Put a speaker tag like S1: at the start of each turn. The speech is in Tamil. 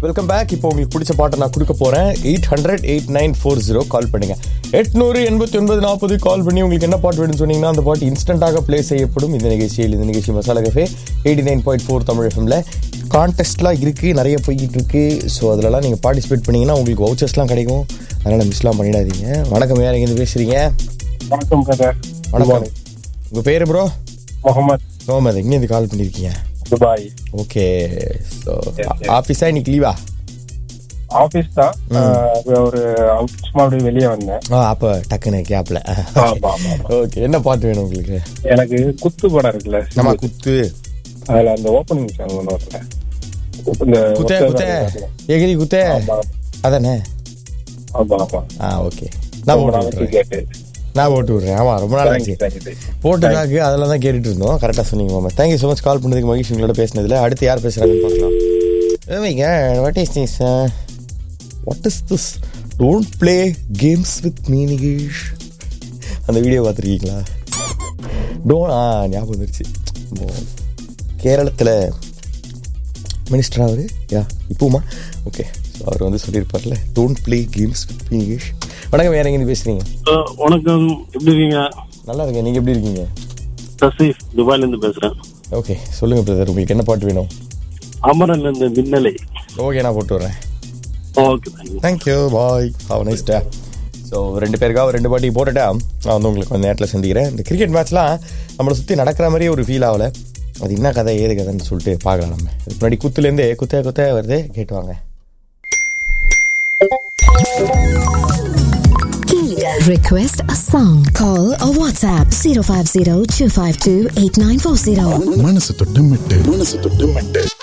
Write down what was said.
S1: வெல்கம் பேக் இப்போ உங்களுக்கு பிடிச்ச பாட்டை நான் கொடுக்க போறேன் eight hundred eight nine four zero call பண்ணுங்க எட்நூறு எண்பத்தி ஒன்பது நாற்பது கால் பண்ணி உங்களுக்கு என்ன பாட்டு வேணும்னு சொன்னீங்கன்னா அந்த பாட்டு இன்ஸ்டன்ட்டாக ப்ளே செய்யப்படும் இந்த நிகழ்ச்சியில் இந்த நிகழ்ச்சி masala cafe eighty nine point four Tamil எஃப்எம்ல கான்டெஸ்ட்லாம் இருக்கு நிறைய போய்கிட்டு இருக்கு ஸோ அதிலலாம் நீங்கள் பார்ட்டிசிபேட் பண்ணீங்கன்னா உங்களுக்கு வவுச்சர்ஸ்லாம் கிடைக்கும் அதனால் மிஸ்லாம் பண்ணிடாதீங்க வணக்கம் யார் எங்கேருந்து பேசுறீங்க
S2: வணக்கம் கதர்
S1: வணக்கம் உங்கள் பேர் ப்ரோ
S2: முகமது
S1: முகமது எங்கேருந்து கால் பண்ணியிருக்கீங்க
S2: துபாய்
S1: ஓகே ஸோ
S2: yes.
S1: ஆஃபீஸா இன்னைக்கு லீவா
S2: ஆபீஸ் தான் ஆஹ் ஒரு out சும்மா அப்படியே வெளியே வந்தேன்
S1: ஆ அப்போ டக்குன்னு கேப்ல
S2: ஆமா, ஆமா, ஆமா.
S1: ஓகே என்ன பாட்டு வேணும் உங்களுக்கு
S2: எனக்கு குத்து படம் இருக்குல்ல
S1: நம்ம குத்து
S2: அதுல அந்த ஓப்பனிங் சாங் ஒன்று வரல இந்த
S1: குத்தே
S2: ஒத்த
S1: குத்தே
S2: இருக்குல்ல.
S1: எகிரி குத்தே
S2: ஆமா,
S1: அதானே
S2: ஆமா ஆமா
S1: ஆ ஓகே நான்
S2: ரொம்ப
S1: போட்டு
S2: நாளைக்கு
S1: விட்றேன்
S2: கேட்டு
S1: நான் போட்டு விட்றேன் ஆமா ரொம்ப நாள் ஆச்சு
S2: Thank you, thank you.
S1: போட்டுக்காக்கு அதெல்லாம் தான் கேட்டுட்டு இருந்தோம் கரெக்டாக சொன்னீங்க மாமா தேங்க்யூ ஸோ மச் கால் பண்ணதுக்கு மகிழ்ச்சி உங்களோட பேசினதுல அடுத்து யார் பேசுறாங்கன்னு பார்க்கலாம் ஓமைங்க what is this what is this don't play games with me Nikesh அந்த வீடியோ பார்த்துருக்கீங்களா டோன் ஆ ஞாபகம் வந்துருச்சு கேரளத்தில் மினிஸ்டர் அவர் யா இப்போமா ஓகே ஸோ அவர் வந்து சொல்லியிருப்பார்ல don't play games with me Nikesh வணக்கம் வேற எங்கேருந்து பேசுகிறீங்க
S3: அஹ் வணக்கம் எப்படி இருக்கீங்க
S1: நல்லா இருக்கேன் நீங்கள் எப்படி இருக்கீங்க
S3: சசீஃப் துபாயில இருந்து பேசுறேன்
S1: ஓகே சொல்லுங்க பிரதர் உங்களுக்கு என்ன பாட்டு வேணும்
S3: அமரன்ல இருந்து மின்னலை
S1: ஓகே நான் போட்டு வரேன்
S3: okay thank you
S1: thank you bye have nice day so ரெண்டு பேருக்காக ரெண்டு பாட்டி போட்டுட்டா நான் வந்து உங்களுக்கு கொஞ்சம் நேரத்தில் சந்திக்கிறேன் இந்த கிரிக்கெட் மேட்ச்லாம் நம்மளை சுற்றி நடக்கிற மாதிரியே ஒரு ஃபீல் ஆகல அது என்ன கதை ஏது கதைன்னு சொல்லிட்டு பார்க்கலாம் நம்ம இதுக்கு முன்னாடி குத்துலேருந்தே குத்த குத்த வருது கேட்டு வாங்க
S4: Request a song. Call or WhatsApp 050 252 8940.
S5: மனசு தொட்டு மெட்டு மனசு தொட்டு மெட்டு